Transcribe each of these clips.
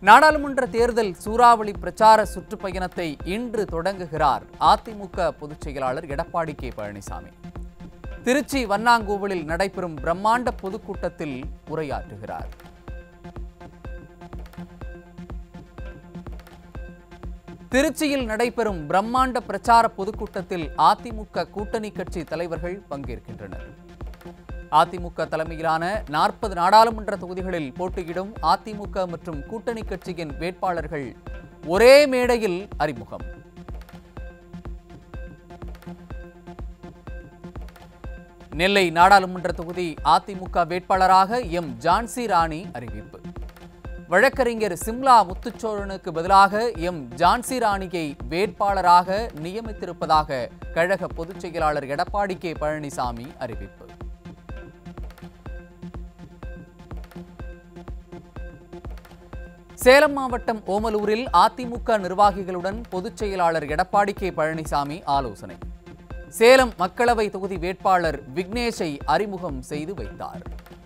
நாடாளுமன்ற தேர்தல் சூறாவளி பிரச்சார சுற்றுப்பயணத்தை இன்று தொடங்குகிறார் அதிமுக பொதுச் செயலாளர் எடப்பாடி கே பழனிசாமி திருச்சி வண்ணாங்கோவிலில் நடைபெறும் பிரம்மாண்ட பொதுக்கூட்டத்தில் உரையாற்றுகிறார் திருச்சியில் நடைபெறும் பிரம்மாண்ட பிரச்சார பொதுக்கூட்டத்தில் அதிமுக கூட்டணி கட்சி தலைவர்கள் பங்கேற்கின்றனர் அதிமுக தலைமையிலான நாற்பது நாடாளுமன்ற தொகுதிகளில் போட்டியிடும் அதிமுக மற்றும் கூட்டணி கட்சியின் வேட்பாளர்கள் ஒரே மேடையில் அறிமுகம் நெல்லை நாடாளுமன்ற தொகுதி அதிமுக வேட்பாளராக எம் ஜான்சி ராணி அறிவிப்பு வழக்கறிஞர் சிம்லா முத்துச்சோழனுக்கு பதிலாக எம் ஜான்சி ராணியை வேட்பாளராக நியமித்திருப்பதாக கழக பொதுச் செயலாளர் எடப்பாடி கே பழனிசாமி அறிவிப்பு சேலம் மாவட்டம் ஓமலூரில் அதிமுக நிர்வாகிகளுடன் பொதுச் செயலாளர் எடப்பாடி கே பழனிசாமி ஆலோசனை சேலம் மக்களவை தொகுதி வேட்பாளர் விக்னேஷை அறிமுகம் செய்து வைத்தார்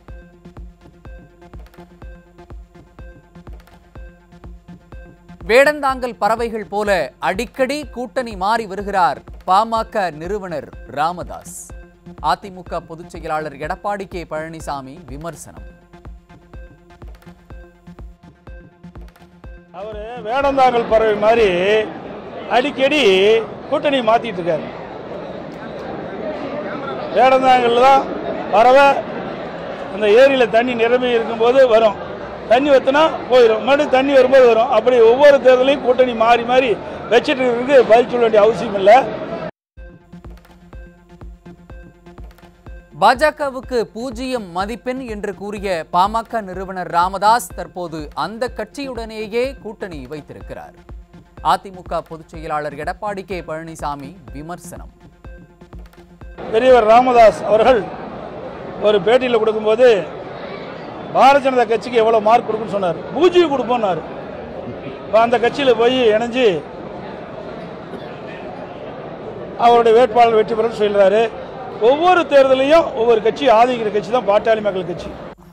வேடந்தாங்கல் பறவைகள் போல அடிக்கடி கூட்டணி மாறி வருகிறார் பாமக நிறுவனர் ராமதாஸ் அதிமுக பொதுச் செயலாளர் எடப்பாடி கே பழனிசாமி விமர்சனம் அவர் வேடந்தாங்கல் பறவை மாதிரி அடிக்கடி கூட்டணி மாத்திட்டு இருக்காரு வேடந்தாங்கல் தான் பறவை அந்த ஏரியில் தண்ணி நிரம்பி இருக்கும்போது வரும் தண்ணி வத்தினா போயிடும் மறுபடியும் தண்ணி வரும்போது வரும் அப்படி ஒவ்வொரு தேர்தலையும் கூட்டணி மாறி மாறி வச்சுட்டு இருக்கிறதுக்கு பதில் சொல்ல வேண்டிய அவசியம் இல்லை பாஜகவுக்கு பூஜ்ஜியம் மதிப்பெண் என்று கூறிய பாமக நிறுவனர் ராமதாஸ் தற்போது அந்த கட்சியுடனேயே கூட்டணி வைத்திருக்கிறார் அதிமுக பொதுச் செயலாளர் எடப்பாடி கே பழனிசாமி விமர்சனம் பெரியவர் ராமதாஸ் அவர்கள் ஒரு பேட்டியில் கொடுக்கும்போது பாரதிய ஜனதா கட்சிக்கு எவ்வளோ மார்க் கொடுக்குன்னு சொன்னார் பூஜ்ஜியம் கொடுப்போம்னாரு இப்போ அந்த கட்சியில் போய் இணைஞ்சு அவருடைய வேட்பாளர் வெற்றி பெறும் சொல்கிறாரு ஒவ்வொரு தேர்தலையும் ஒவ்வொரு கட்சி ஆதரிக்கிற கட்சி தான் பாட்டாளி மக்கள் கட்சி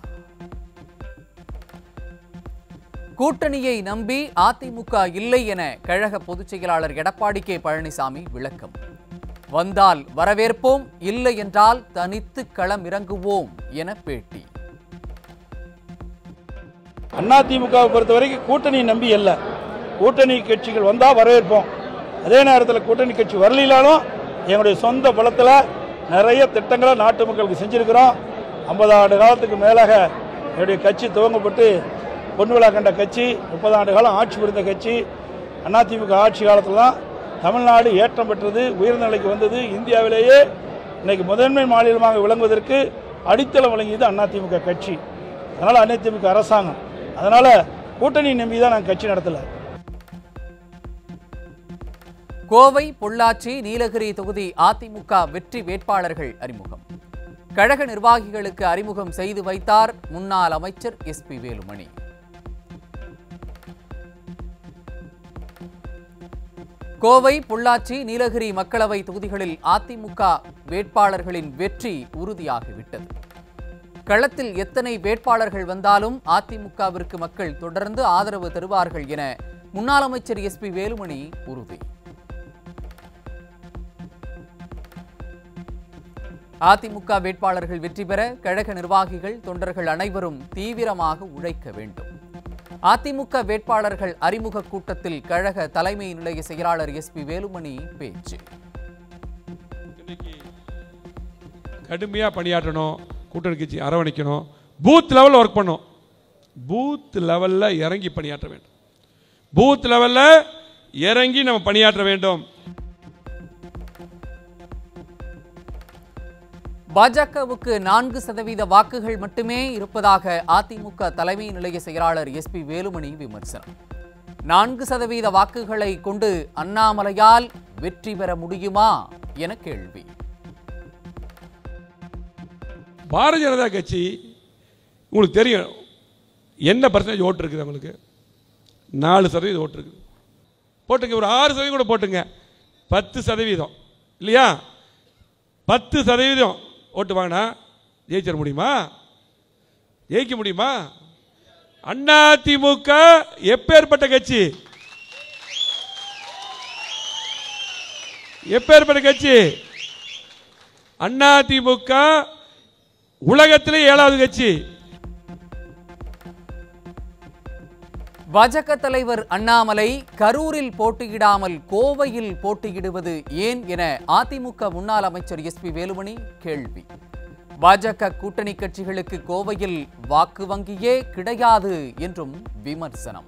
கூட்டணியை நம்பி அதிமுக இல்லை என கழக பொதுச் செயலாளர் எடப்பாடி கே பழனிசாமி விளக்கம் வந்தால் வரவேற்போம் இல்லை என்றால் தனித்து களம் இறங்குவோம் என பேட்டி அதிமுகவை பொறுத்த வரைக்கும் கூட்டணி நம்பி இல்லை கூட்டணி கட்சிகள் வந்தால் வரவேற்போம் அதே நேரத்தில் கூட்டணி கட்சி வரலினாலும் எங்களுடைய சொந்த பலத்தில் நிறைய திட்டங்களை நாட்டு மக்களுக்கு செஞ்சுருக்கிறோம் ஐம்பது ஆண்டு காலத்துக்கு மேலாக என்னுடைய கட்சி துவங்கப்பட்டு பொன் விழா கண்ட கட்சி முப்பது ஆண்டு காலம் ஆட்சி புரிந்த கட்சி அதிமுக ஆட்சி காலத்தில் தான் தமிழ்நாடு ஏற்றம் பெற்றது உயர்ந்த நிலைக்கு வந்தது இந்தியாவிலேயே இன்னைக்கு முதன்மை மாநிலமாக விளங்குவதற்கு அடித்தளம் வழங்கியது அதிமுக கட்சி அதனால் அதிமுக அரசாங்கம் அதனால் கூட்டணி நம்பி தான் நாங்கள் கட்சி நடத்தலை கோவை பொள்ளாச்சி நீலகிரி தொகுதி அதிமுக வெற்றி வேட்பாளர்கள் அறிமுகம் கழக நிர்வாகிகளுக்கு அறிமுகம் செய்து வைத்தார் முன்னாள் அமைச்சர் எஸ் பி வேலுமணி கோவை பொள்ளாச்சி நீலகிரி மக்களவை தொகுதிகளில் அதிமுக வேட்பாளர்களின் வெற்றி உறுதியாகிவிட்டது களத்தில் எத்தனை வேட்பாளர்கள் வந்தாலும் அதிமுகவிற்கு மக்கள் தொடர்ந்து ஆதரவு தருவார்கள் என முன்னாள் அமைச்சர் எஸ் பி வேலுமணி உறுதி அதிமுக வேட்பாளர்கள் வெற்றி பெற கழக நிர்வாகிகள் தொண்டர்கள் அனைவரும் தீவிரமாக உழைக்க வேண்டும் அதிமுக வேட்பாளர்கள் அறிமுக கூட்டத்தில் கழக தலைமை நிலைய செயலாளர் எஸ் பி வேலுமணி பேச்சு இன்னைக்கு கடுமையாக பணியாற்றணும் கூட்டணி கட்சி அரவணைக்கணும் பூத் லெவலில் ஒர்க் பண்ணும் பூத் லெவலில் இறங்கி பணியாற்ற வேண்டும் பூத் லெவலில் இறங்கி நம்ம பணியாற்ற வேண்டும் பாஜகவுக்கு நான்கு சதவீத வாக்குகள் மட்டுமே இருப்பதாக அதிமுக தலைமை நிலைய செயலாளர் எஸ் பி வேலுமணி விமர்சனம் நான்கு சதவீத வாக்குகளை கொண்டு அண்ணாமலையால் வெற்றி பெற முடியுமா என கேள்வி பாரதிய ஜனதா கட்சி உங்களுக்கு தெரியும் என்ன பர்சன்டேஜ் ஓட்டு இருக்குது உங்களுக்கு நாலு சதவீதம் ஓட்டு இருக்குது போட்டுங்க ஒரு ஆறு சதவீதம் கூட போட்டுங்க பத்து சதவீதம் இல்லையா பத்து சதவீதம் ஓட்டு வாங்கினா ஜெயிச்சிட முடியுமா ஜெயிக்க முடியுமா அதிமுக எப்பேற்பட்ட கட்சி எப்பேற்பட்ட கட்சி அதிமுக உலகத்திலே ஏழாவது கட்சி பாஜக தலைவர் அண்ணாமலை கரூரில் போட்டியிடாமல் கோவையில் போட்டியிடுவது ஏன் என அதிமுக முன்னாள் அமைச்சர் எஸ்பி வேலுமணி கேள்வி பாஜக கூட்டணி கட்சிகளுக்கு கோவையில் வாக்கு வங்கியே கிடையாது என்றும் விமர்சனம்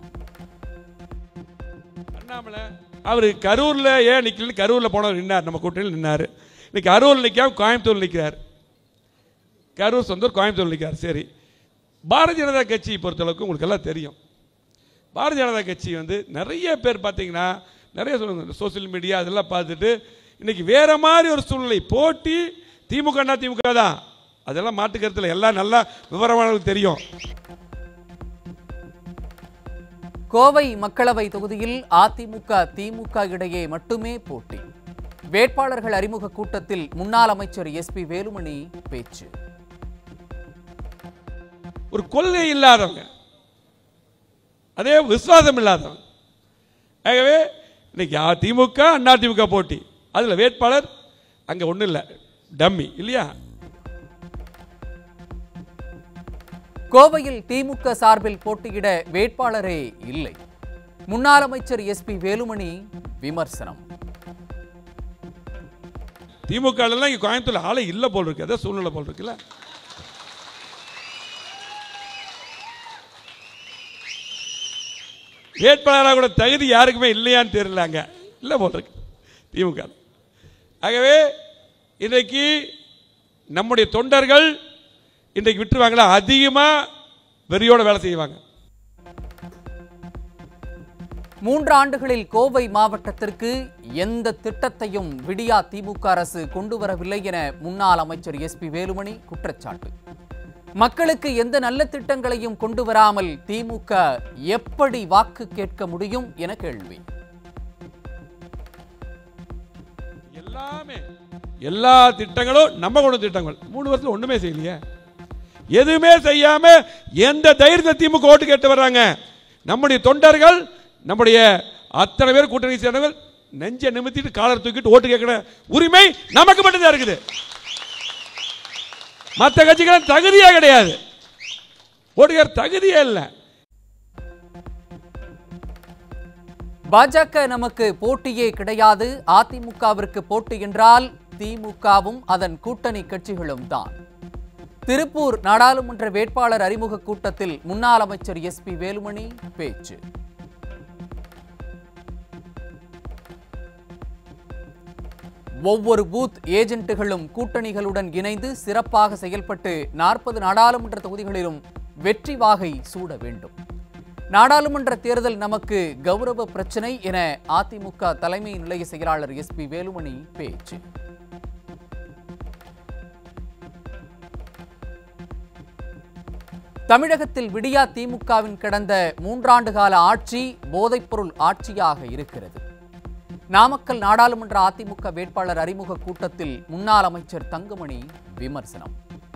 அண்ணாமலை அவர் கரூர்ல ஏன் நிக்கலன்னு கரூர்ல போனவர் நின்னார் நம்ம கூட்டணியில் நின்னார் இன்னைக்கு கரூர்ல நிக்காம கோயம்புத்தூர் நிற்கிறார் கரூர் சொந்தூர் கோயம்புத்தூர் நிற்கிறார் சரி பாரதிய ஜனதா கட்சி பொறுத்தளவுக்கு உங்களுக்கு எல்லாம் தெரியும் பாரதிய ஜனதா கட்சி வந்து நிறைய பேர் பார்த்தீங்கன்னா நிறைய சொல்லுங்க சோசியல் மீடியா அதெல்லாம் பார்த்துட்டு இன்னைக்கு வேற மாதிரி ஒரு சூழ்நிலை போட்டி திமுக அண்ணா திமுக தான் அதெல்லாம் மாட்டு கருத்தில் எல்லாம் நல்லா விவரமானவங்களுக்கு தெரியும் கோவை மக்களவை தொகுதியில் அதிமுக திமுக இடையே மட்டுமே போட்டி வேட்பாளர்கள் அறிமுக கூட்டத்தில் முன்னாள் அமைச்சர் எஸ்பி வேலுமணி பேச்சு ஒரு கொள்கை இல்லாதவங்க அதே விசுவாசம் இல்லாதவங்க ஆகவே இன்னைக்கு அ- திமுக அண்ணா திமுக போட்டி அதில் வேட்பாளர் அங்கே ஒன்றும் இல்லை டம்மி இல்லையா கோவையில் திமுக சார்பில் போட்டியிட வேட்பாளரே இல்லை முன்னாள் அமைச்சர் எஸ்பி வேலுமணி விமர்சனம் திமுக எல்லாம் இங்கே கோயம்புத்தூர்ல ஆளே இல்லை போல் இருக்கு அதான் சூழ்நிலை போல் இருக்குல்ல வேட்பாளராக கூட தகுதி யாருக்குமே இல்லையான்னு தெரியல அங்க இல்லை போல் இருக்கு திமுக ஆகவே இன்றைக்கு நம்முடைய தொண்டர்கள் இன்றைக்கு விட்டுருவாங்களா அதிகமாக வெறியோட வேலை செய்வாங்க மூன்று ஆண்டுகளில் கோவை மாவட்டத்திற்கு எந்த திட்டத்தையும் விடியா திமுக அரசு கொண்டு வரவில்லை என முன்னாள் அமைச்சர் எஸ்பி வேலுமணி குற்றச்சாட்டு மக்களுக்கு எந்த நல்ல திட்டங்களையும் கொண்டு வராமல் திமுக எப்படி வாக்கு கேட்க முடியும் என கேள்வி எல்லாமே எல்லா திட்டங்களும் நம்ம கொண்டு வந்த திட்டங்கள் மூணு வருஷத்துல ஒண்ணுமே செய்யலையே எதுவுமே செய்யாம எந்த தைரியத்தை திமுக ஓட்டு கேட்டு வர்றாங்க நம்முடைய தொண்டர்கள் நம்முடைய அத்தனை பேர் கூட்டணி சேர்ந்தவர்கள் நெஞ்சை நிமித்திட்டு காலர் தூக்கிட்டு ஓட்டு கேட்கிற உரிமை நமக்கு மட்டும்தான் இருக்குது மற்ற கட்சிகள் தகுதியே கிடையாது ஓட்டு கேட்க தகுதியே இல்லை பாஜக நமக்கு போட்டியே கிடையாது அதிமுகவிற்கு போட்டி என்றால் திமுகவும் அதன் கூட்டணி கட்சிகளும் தான் திருப்பூர் நாடாளுமன்ற வேட்பாளர் அறிமுக கூட்டத்தில் முன்னாள் அமைச்சர் எஸ்பி வேலுமணி பேச்சு ஒவ்வொரு பூத் ஏஜென்ட்டுகளும் கூட்டணிகளுடன் இணைந்து சிறப்பாக செயல்பட்டு நாற்பது நாடாளுமன்ற தொகுதிகளிலும் வெற்றி வாகை சூட வேண்டும் நாடாளுமன்ற தேர்தல் நமக்கு கௌரவ பிரச்சனை என அதிமுக தலைமை நிலைய செயலாளர் எஸ்பி வேலுமணி பேச்சு தமிழகத்தில் விடியா திமுகவின் கடந்த மூன்றாண்டு கால ஆட்சி போதைப்பொருள் ஆட்சியாக இருக்கிறது நாமக்கல் நாடாளுமன்ற அதிமுக வேட்பாளர் அறிமுக கூட்டத்தில் முன்னாள் அமைச்சர் தங்கமணி விமர்சனம்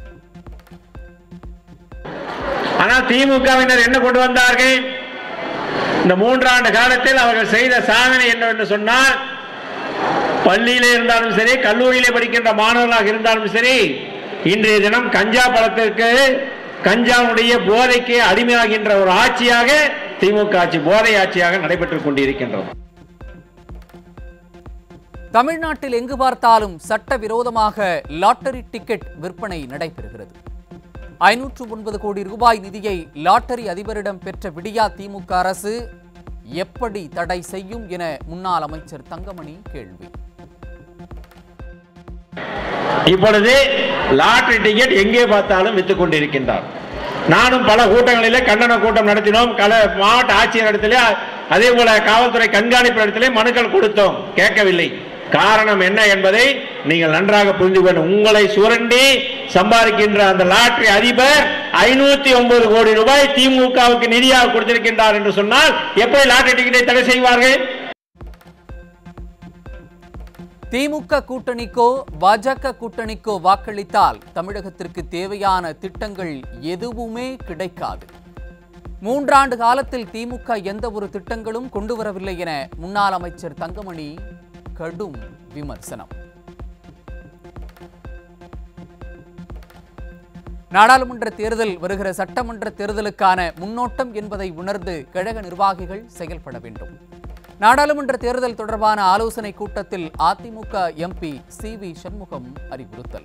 ஆனால் திமுகவினர் என்ன கொண்டு வந்தார்கள் இந்த மூன்றாண்டு காலத்தில் அவர்கள் செய்த சாதனை என்னவென்று சொன்னால் பள்ளியிலே இருந்தாலும் சரி கல்லூரியிலே படிக்கின்ற மாணவர்களாக இருந்தாலும் சரி இன்றைய தினம் கஞ்சா பழத்திற்கு கஞ்சாவுடைய போதைக்கு அடிமையாகின்ற ஒரு ஆட்சியாக திமுக ஆட்சி போதை ஆட்சியாக நடைபெற்றுக் கொண்டிருக்கின்றது தமிழ்நாட்டில் எங்கு பார்த்தாலும் சட்டவிரோதமாக லாட்டரி டிக்கெட் விற்பனை நடைபெறுகிறது ஐநூற்று ஒன்பது கோடி ரூபாய் நிதியை லாட்டரி அதிபரிடம் பெற்ற விடியா திமுக அரசு எப்படி தடை செய்யும் என முன்னாள் அமைச்சர் தங்கமணி கேள்வி இப்பொழுது லாட்டரி டிக்கெட் எங்கே பார்த்தாலும் வித்துக் கொண்டிருக்கின்றார் நானும் பல கூட்டங்களிலே கண்டன கூட்டம் நடத்தினோம் கல மாவட்ட ஆட்சியர் இடத்திலே அதே போல காவல்துறை கண்காணிப்பு இடத்திலே மனுக்கள் கொடுத்தோம் கேட்கவில்லை காரணம் என்ன என்பதை நீங்கள் நன்றாக புரிந்து கொள்ள உங்களை சுரண்டி சம்பாதிக்கின்ற அந்த லாட்டரி அதிபர் ஐநூத்தி ஒன்பது கோடி ரூபாய் திமுகவுக்கு நிதியாக கொடுத்திருக்கின்றார் என்று சொன்னால் எப்படி லாட்டரி டிக்கெட்டை தடை செய்வார்கள் திமுக கூட்டணிக்கோ பாஜக கூட்டணிக்கோ வாக்களித்தால் தமிழகத்திற்கு தேவையான திட்டங்கள் எதுவுமே கிடைக்காது மூன்றாண்டு காலத்தில் திமுக எந்த ஒரு திட்டங்களும் கொண்டு வரவில்லை என முன்னாள் அமைச்சர் தங்கமணி கடும் விமர்சனம் நாடாளுமன்ற தேர்தல் வருகிற சட்டமன்ற தேர்தலுக்கான முன்னோட்டம் என்பதை உணர்ந்து கழக நிர்வாகிகள் செயல்பட வேண்டும் நாடாளுமன்ற தேர்தல் தொடர்பான ஆலோசனை கூட்டத்தில் AIADMK MP C V Shanmugam அறிவுறுத்தல்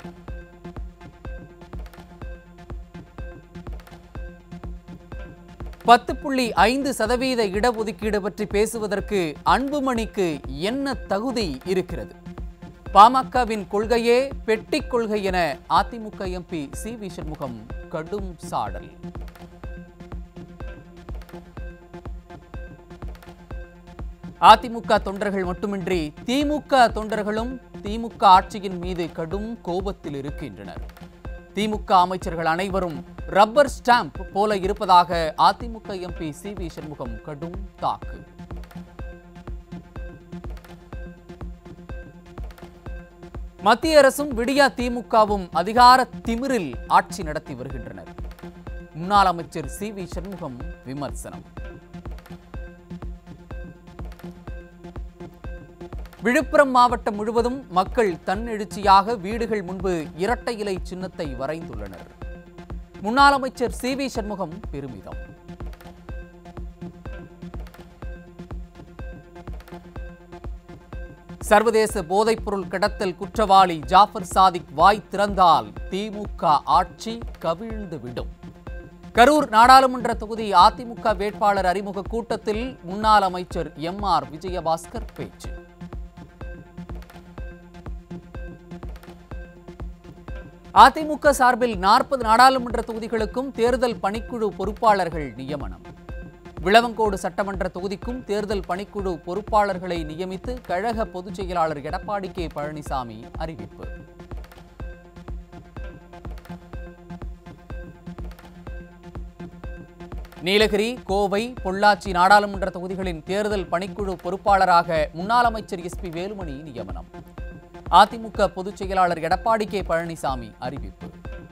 பத்து புள்ளி ஐந்து சதவீத இடஒதுக்கீடு பற்றி பேசுவதற்கு அன்புமணிக்கு என்ன தகுதி இருக்கிறது பாமகவின் கொள்கையே பெட்டிக் கொள்கை என AIADMK MP C V Shanmugam கடும் சாடல் அதிமுக தொண்டர்கள் மட்டுமின்றி திமுக தொண்டர்களும் திமுக ஆட்சியின் மீது கடும் கோபத்தில் இருக்கின்றனர் திமுக அமைச்சர்கள் அனைவரும் ரப்பர் ஸ்டாம்ப் போல இருப்பதாக AIADMK MP C V Shanmugam கடும் தாக்கு மத்திய அரசும் விடியா திமுகவும் அதிகார திமிரில் ஆட்சி நடத்தி வருகின்றனர் முன்னாள் அமைச்சர் சி வி சண்முகம் விமர்சனம் விழுப்புரம் மாவட்டம் முழுவதும் மக்கள் தன்னெழுச்சியாக வீடுகள் முன்பு இரட்டை இலை சின்னத்தை வரைந்துள்ளனர் முன்னாள் அமைச்சர் சி வி சண்முகம் பெருமிதம் சர்வதேச போதைப்பொருள் கடத்தல் குற்றவாளி ஜாஃபர் சாதிக் வாய் திறந்தால் திமுக ஆட்சி கவிழ்ந்து விடும் கரூர் நாடாளுமன்ற தொகுதி அதிமுக வேட்பாளர் அறிமுக கூட்டத்தில் முன்னாள் அமைச்சர் எம் ஆர் விஜயபாஸ்கர் பேச்சு அதிமுக சார்பில் நாற்பது நாடாளுமன்ற தொகுதிகளுக்கும் தேர்தல் பணிக்குழு பொறுப்பாளர்கள் நியமனம் விளவங்கோடு சட்டமன்ற தொகுதிக்கும் தேர்தல் பணிக்குழு பொறுப்பாளர்களை நியமித்து கழக பொதுச் செயலாளர் எடப்பாடி கே பழனிசாமி அறிவிப்பு நீலகிரி கோவை பொள்ளாச்சி நாடாளுமன்ற தொகுதிகளின் தேர்தல் பணிக்குழு பொறுப்பாளராக முன்னாள் அமைச்சர் எஸ் பி வேலுமணி நியமனம் அதிமுக பொதுச் செயலாளர் எடப்பாடி கே பழனிசாமி அறிவிப்பு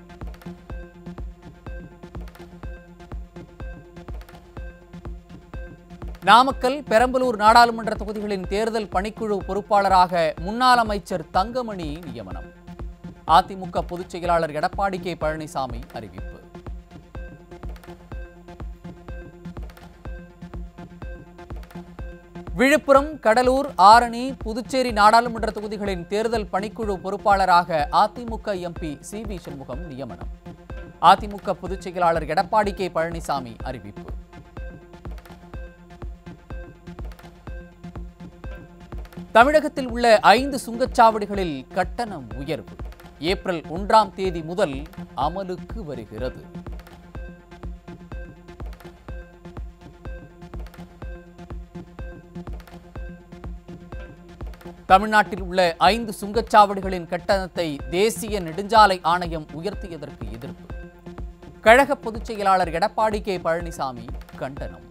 நாமக்கல் பெரம்பலூர் நாடாளுமன்ற தொகுதிகளின் தேர்தல் பணிக்குழு பொறுப்பாளராக முன்னாள் அமைச்சர் தங்கமணி நியமனம் அதிமுக பொதுச் செயலாளர் எடப்பாடி கே பழனிசாமி அறிவிப்பு விழுப்புரம் கடலூர் ஆரணி புதுச்சேரி நாடாளுமன்ற தொகுதிகளின் தேர்தல் பணிக்குழு பொறுப்பாளராக AIADMK MP C V Shanmugam நியமனம் அதிமுக பொதுச் செயலாளர் எடப்பாடி கே பழனிசாமி அறிவிப்பு தமிழகத்தில் உள்ள ஐந்து சுங்கச்சாவடிகளில் கட்டணம் உயர்வு ஏப்ரல் ஒன்றாம் தேதி முதல் அமலுக்கு வருகிறது தமிழ்நாட்டில் உள்ள ஐந்து சுங்கச்சாவடிகளின் கட்டணத்தை தேசிய நெடுஞ்சாலை ஆணையம் உயர்த்தியதற்கு எதிர்ப்பு கழக பொதுச் செயலாளர் எடப்பாடி கே பழனிசாமி கண்டனம்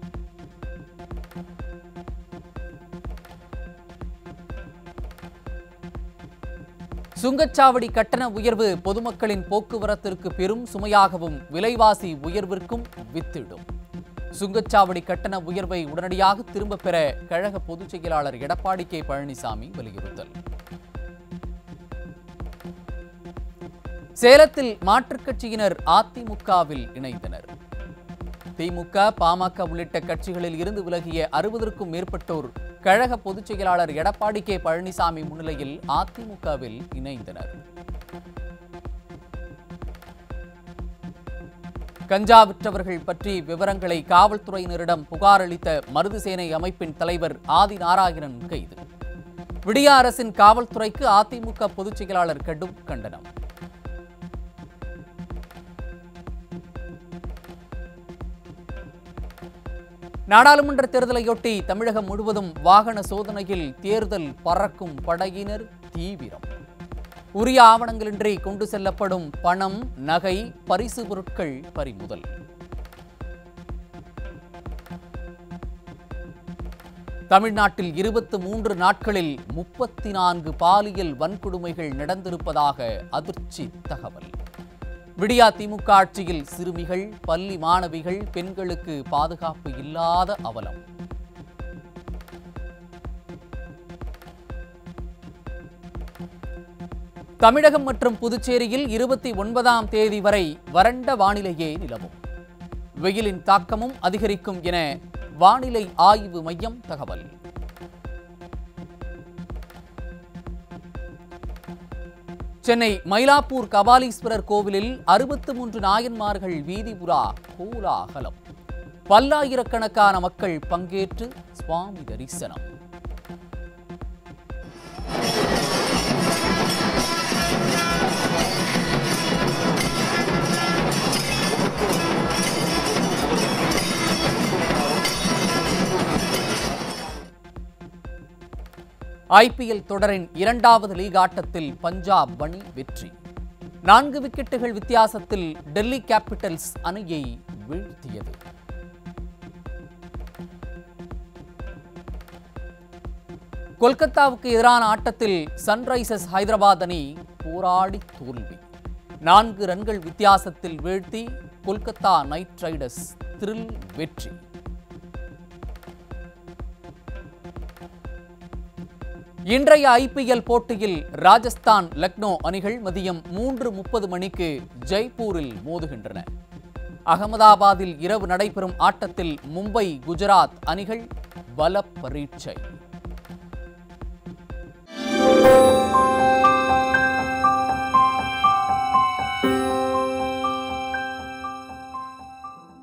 சுங்கச்சாவடி கட்டண உயர்வு பொதுமக்களின் போக்குவரத்திற்கு பெரும் சுமையாகவும் விலைவாசி உயர்விற்கும் வித்திடும் சுங்கச்சாவடி கட்டண உயர்வை உடனடியாக திரும்பப் பெற கழக பொதுச் செயலாளர் எடப்பாடி கே பழனிசாமி வலியுறுத்தல் சேலத்தில் மாற்றுக் கட்சியினர் அதிமுகவில் இணைந்தனர் திமுக பாமக உள்ளிட்ட கட்சிகளில் இருந்து விலகிய அறுபதற்கும் மேற்பட்டோர் கழக பொதுச் செயலாளர் எடப்பாடி கே பழனிசாமி முன்னிலையில் அதிமுகவில் இணைந்தனர் கஞ்சா விற்றவர்கள் பற்றி விவரங்களை காவல்துறையினரிடம் புகார் அளித்த மருதுசேனை அமைப்பின் தலைவர் ஆதி நாராயணன் கைது விடியா அரசின் காவல்துறைக்கு அதிமுக பொதுச் செயலாளர் கடும் கண்டனம் நாடாளுமன்ற தேர்தலையொட்டி தமிழகம் முழுவதும் வாகன சோதனையில் தேர்தல் பறக்கும் படையினர் தீவிரம் உரிய ஆவணங்களின்றி கொண்டு செல்லப்படும் பணம் நகை பரிசு பொருட்கள் பறிமுதல் தமிழ்நாட்டில் இருபத்து மூன்று நாட்களில் முப்பத்தி நான்கு பாலியல் வன்கொடுமைகள் நடந்திருப்பதாக அதிர்ச்சி தகவல் விடியா திமுக ஆட்சியில் சிறுமிகள் பள்ளி மாணவிகள் பெண்களுக்கு பாதுகாப்பு இல்லாத அவலம் தமிழகம் மற்றும் புதுச்சேரியில் இருபத்தி ஒன்பதாம் தேதி வரை வறண்ட வானிலையே நிலவும் வெயிலின் தாக்கமும் அதிகரிக்கும் என வானிலை ஆய்வு மையம் தகவல் சென்னை மயிலாப்பூர் கபாலீஸ்வரர் கோவிலில் அறுபத்து மூன்று நாயன்மார்கள் வீதி உலா கோலாகலம் பல்லாயிரக்கணக்கான மக்கள் பங்கேற்று சுவாமி தரிசனம் ஐபிஎல் தொடரின் இரண்டாவது லீக் ஆட்டத்தில் பஞ்சாப் அணி வெற்றி நான்கு விக்கெட்டுகள் வித்தியாசத்தில் டெல்லி கேபிட்டல்ஸ் அணியை வீழ்த்தியது கொல்கத்தாவுக்கு எதிரான ஆட்டத்தில் சன்ரைசர்ஸ் ஹைதராபாத் அணி போராடி தோல்வி நான்கு ரன்கள் வித்தியாசத்தில் வீழ்த்தி கொல்கத்தா நைட் ரைடர்ஸ் த்ரில் வெற்றி இன்றைய ஐபிஎல் போட்டியில் ராஜஸ்தான் லக்னோ அணிகள் மதியம் மூன்று முப்பது மணிக்கு ஜெய்ப்பூரில் மோதுகின்றன அகமதாபாத்தில் இரவு நடைபெறும் ஆட்டத்தில் மும்பை குஜராத் அணிகள் பல பரீட்சை